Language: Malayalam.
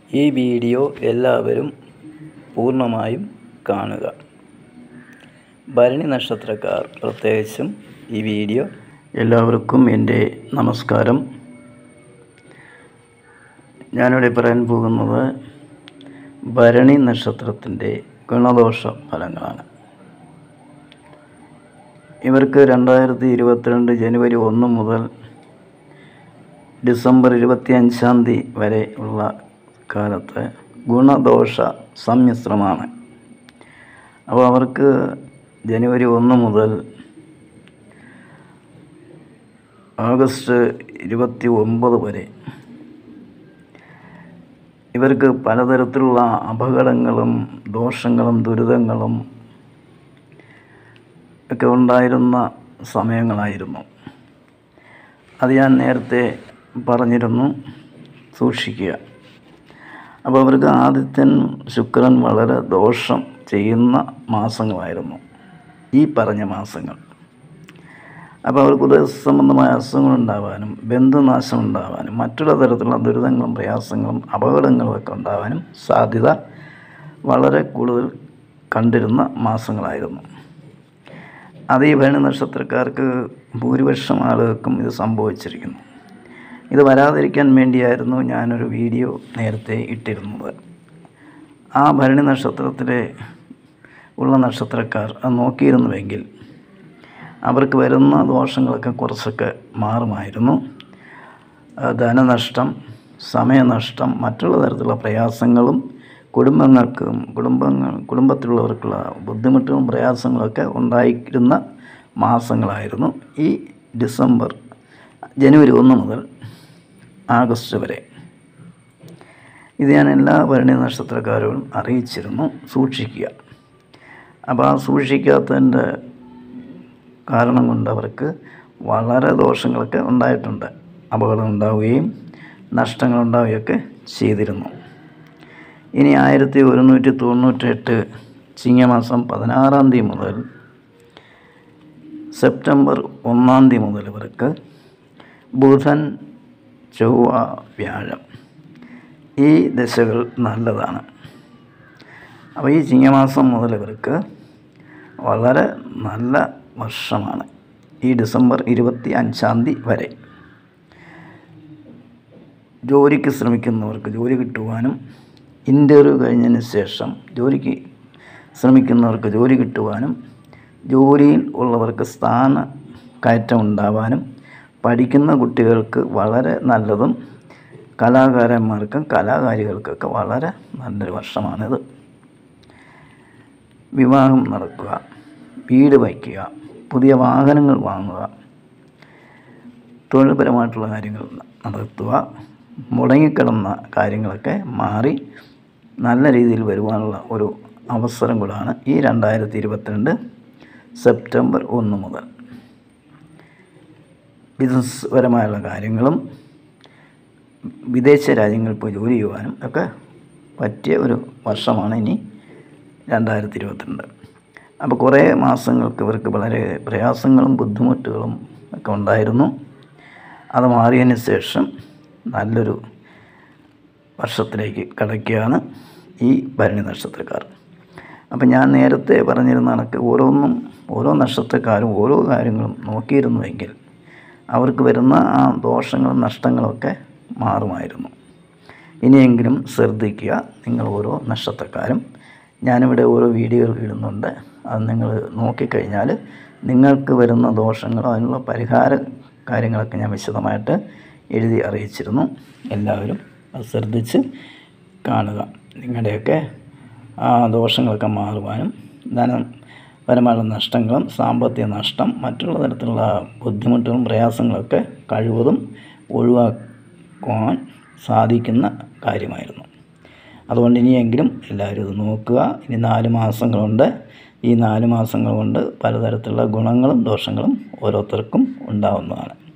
ഈ വീഡിയോ എല്ലാവരും പൂർണ്ണമായും കാണുക ഭരണി നക്ഷത്രക്കാർ പ്രത്യേകിച്ചും ഈ വീഡിയോ എല്ലാവർക്കും എൻ്റെ നമസ്കാരം ഞാനിവിടെ പറയാൻ പോകുന്നത് ഭരണി നക്ഷത്രത്തിൻ്റെ ഗുണദോഷ ഫലങ്ങളാണ് ഇവർക്ക് രണ്ടായിരത്തി ഇരുപത്തിരണ്ട് ജനുവരി ഒന്ന് മുതൽ ഡിസംബർ ഇരുപത്തി അഞ്ചാം തീയതി വരെ ഉള്ള കാലത്ത് ഗുണദോഷ സമ്മിശ്രമാണ് അപ്പോൾ അവർക്ക് ജനുവരി ഒന്ന് മുതൽ ആഗസ്റ്റ് ഇരുപത്തി ഒമ്പത് വരെ ഇവർക്ക് പലതരത്തിലുള്ള അപകടങ്ങളും ദോഷങ്ങളും ദുരിതങ്ങളും ഒക്കെ ഉണ്ടായിരുന്ന സമയങ്ങളായിരുന്നു അത് ഞാൻ നേരത്തെ പറഞ്ഞിരുന്നു സൂക്ഷിക്കുക അപ്പോൾ അവർക്ക് ആദിത്യൻ ശുക്രൻ വളരെ ദോഷം ചെയ്യുന്ന മാസങ്ങളായിരുന്നു ഈ പറഞ്ഞ മാസങ്ങൾ അപ്പോൾ അവർക്ക് ഉദയ സംബന്ധമായ അസുഖങ്ങൾ ഉണ്ടാവാനും ബന്ധുനാശം ഉണ്ടാവാനും മറ്റുള്ള തരത്തിലുള്ള ദുരിതങ്ങളും പ്രയാസങ്ങളും അപകടങ്ങളും ഒക്കെ ഉണ്ടാവാനും സാധ്യത വളരെ കൂടുതൽ കണ്ടിരുന്ന മാസങ്ങളായിരുന്നു അത് ഈ ഭരണ നക്ഷത്രക്കാർക്ക് ഭൂരിപക്ഷം ആളുകൾക്കും ഇത് സംഭവിച്ചിരിക്കുന്നു ഇത് വരാതിരിക്കാൻ വേണ്ടിയായിരുന്നു ഞാനൊരു വീഡിയോ നേരത്തെ ഇട്ടിരുന്നത് ആ ഭരണി നക്ഷത്രത്തിലെ ഉള്ള നക്ഷത്രക്കാർ അത് നോക്കിയിരുന്നുവെങ്കിൽ അവർക്ക് വരുന്ന ദോഷങ്ങളൊക്കെ കുറച്ചൊക്കെ മാറുമായിരുന്നു ധനനഷ്ടം സമയനഷ്ടം മറ്റുള്ള തരത്തിലുള്ള പ്രയാസങ്ങളും കുടുംബങ്ങൾക്കും കുടുംബങ്ങൾ കുടുംബത്തിലുള്ളവർക്കുള്ള ബുദ്ധിമുട്ടുകളും പ്രയാസങ്ങളൊക്കെ ഉണ്ടായിരുന്ന മാസങ്ങളായിരുന്നു ഈ ഡിസംബർ ജനുവരി ഒന്ന് മുതൽ ആഗസ്റ്റ് വരെ ഇത് ഞാൻ എല്ലാ ഭരണി നക്ഷത്രക്കാരോടും അറിയിച്ചിരുന്നു സൂക്ഷിക്കുക അപ്പോൾ ആ സൂക്ഷിക്കാത്തതിൻ്റെ കാരണം കൊണ്ട് അവർക്ക് വളരെ ദോഷങ്ങളൊക്കെ ഉണ്ടായിട്ടുണ്ട് അപകടം ഉണ്ടാവുകയും നഷ്ടങ്ങൾ ഉണ്ടാവുകയൊക്കെ ചെയ്തിരുന്നു ഇനി ആയിരത്തി ഒരുന്നൂറ്റി തൊണ്ണൂറ്റെട്ട് ചിങ്ങമാസം പതിനാറാം തീയതി മുതൽ സെപ്റ്റംബർ ഒന്നാം തീയതി മുതൽ ഇവർക്ക് ബുധൻ ചൊവ്വ വ്യാഴം ഈ ദശകൾ നല്ലതാണ് അപ്പോൾ ഈ ചിങ്ങമാസം മുതൽ ഇവർക്ക് വളരെ നല്ല വർഷമാണ് ഈ ഡിസംബർ ഇരുപത്തി അഞ്ചാം തീയതി വരെ ജോലിക്ക് ശ്രമിക്കുന്നവർക്ക് ജോലി കിട്ടുവാനും ഇൻ്റർവ്യൂ കഴിഞ്ഞതിന് ശേഷം ജോലിക്ക് ശ്രമിക്കുന്നവർക്ക് ജോലി കിട്ടുവാനും ജോലിയിൽ ഉള്ളവർക്ക് സ്ഥാന കയറ്റം ഉണ്ടാവാനും പഠിക്കുന്ന കുട്ടികൾക്ക് വളരെ നല്ലതും കലാകാരന്മാർക്കും കലാകാരികൾക്കൊക്കെ വളരെ നല്ലൊരു വർഷമാണിത് വിവാഹം നടക്കുക വീട് വയ്ക്കുക പുതിയ വാഹനങ്ങൾ വാങ്ങുക തൊഴിൽപരമായിട്ടുള്ള കാര്യങ്ങൾ നടത്തുക മുടങ്ങിക്കിടന്ന കാര്യങ്ങളൊക്കെ മാറി നല്ല രീതിയിൽ വരുവാനുള്ള ഒരു അവസരം കൂടാണ് ഈ രണ്ടായിരത്തി ഇരുപത്തിരണ്ട് സെപ്റ്റംബർ ഒന്ന് മുതൽ ബിസിനസ് പരമായുള്ള കാര്യങ്ങളും വിദേശ രാജ്യങ്ങളിൽ പോയി ജോലി ചെയ്യുവാനും ഒക്കെ പറ്റിയ ഒരു വർഷമാണ് ഇനി രണ്ടായിരത്തി ഇരുപത്തിരണ്ട് അപ്പോൾ കുറേ മാസങ്ങൾക്ക് ഇവർക്ക് വളരെ പ്രയാസങ്ങളും ബുദ്ധിമുട്ടുകളും ഒക്കെ ഉണ്ടായിരുന്നു അത് മാറിയതിന് ശേഷം നല്ലൊരു വർഷത്തിലേക്ക് കടക്കുകയാണ് ഈ ഭരണി നക്ഷത്രക്കാർ അപ്പം ഞാൻ നേരത്തെ പറഞ്ഞിരുന്ന കണക്ക് ഓരോന്നും ഓരോ നക്ഷത്രക്കാരും ഓരോ കാര്യങ്ങളും നോക്കിയിരുന്നുവെങ്കിൽ അവർക്ക് വരുന്ന ആ ദോഷങ്ങളും നഷ്ടങ്ങളൊക്കെ മാറുമായിരുന്നു ഇനിയെങ്കിലും ശ്രദ്ധിക്കുക നിങ്ങൾ ഓരോ നക്ഷത്രക്കാരും ഞാനിവിടെ ഓരോ വീഡിയോകൾ ഇടുന്നുണ്ട് അത് നിങ്ങൾ നോക്കിക്കഴിഞ്ഞാൽ നിങ്ങൾക്ക് വരുന്ന ദോഷങ്ങളോ അതിനുള്ള പരിഹാര കാര്യങ്ങളൊക്കെ ഞാൻ വിശദമായിട്ട് എഴുതി അറിയിച്ചിരുന്നു എല്ലാവരും അത് ശ്രദ്ധിച്ച് കാണുക നിങ്ങളുടെയൊക്കെ ആ ദോഷങ്ങളൊക്കെ മാറുവാനും ധനപരമായ നഷ്ടങ്ങളും സാമ്പത്തിക നഷ്ടം മറ്റുള്ള തരത്തിലുള്ള ബുദ്ധിമുട്ടുകളും പ്രയാസങ്ങളൊക്കെ കഴിവതും ഒഴിവാക്കുവാൻ സാധിക്കുന്ന കാര്യമായിരുന്നു അതുകൊണ്ട് ഇനിയെങ്കിലും എല്ലാവരും ഇത് നോക്കുക ഇനി നാല് മാസങ്ങളുണ്ട് ഈ നാല് മാസങ്ങൾ കൊണ്ട് പലതരത്തിലുള്ള ഗുണങ്ങളും ദോഷങ്ങളും ഓരോരുത്തർക്കും ഉണ്ടാവുന്നതാണ്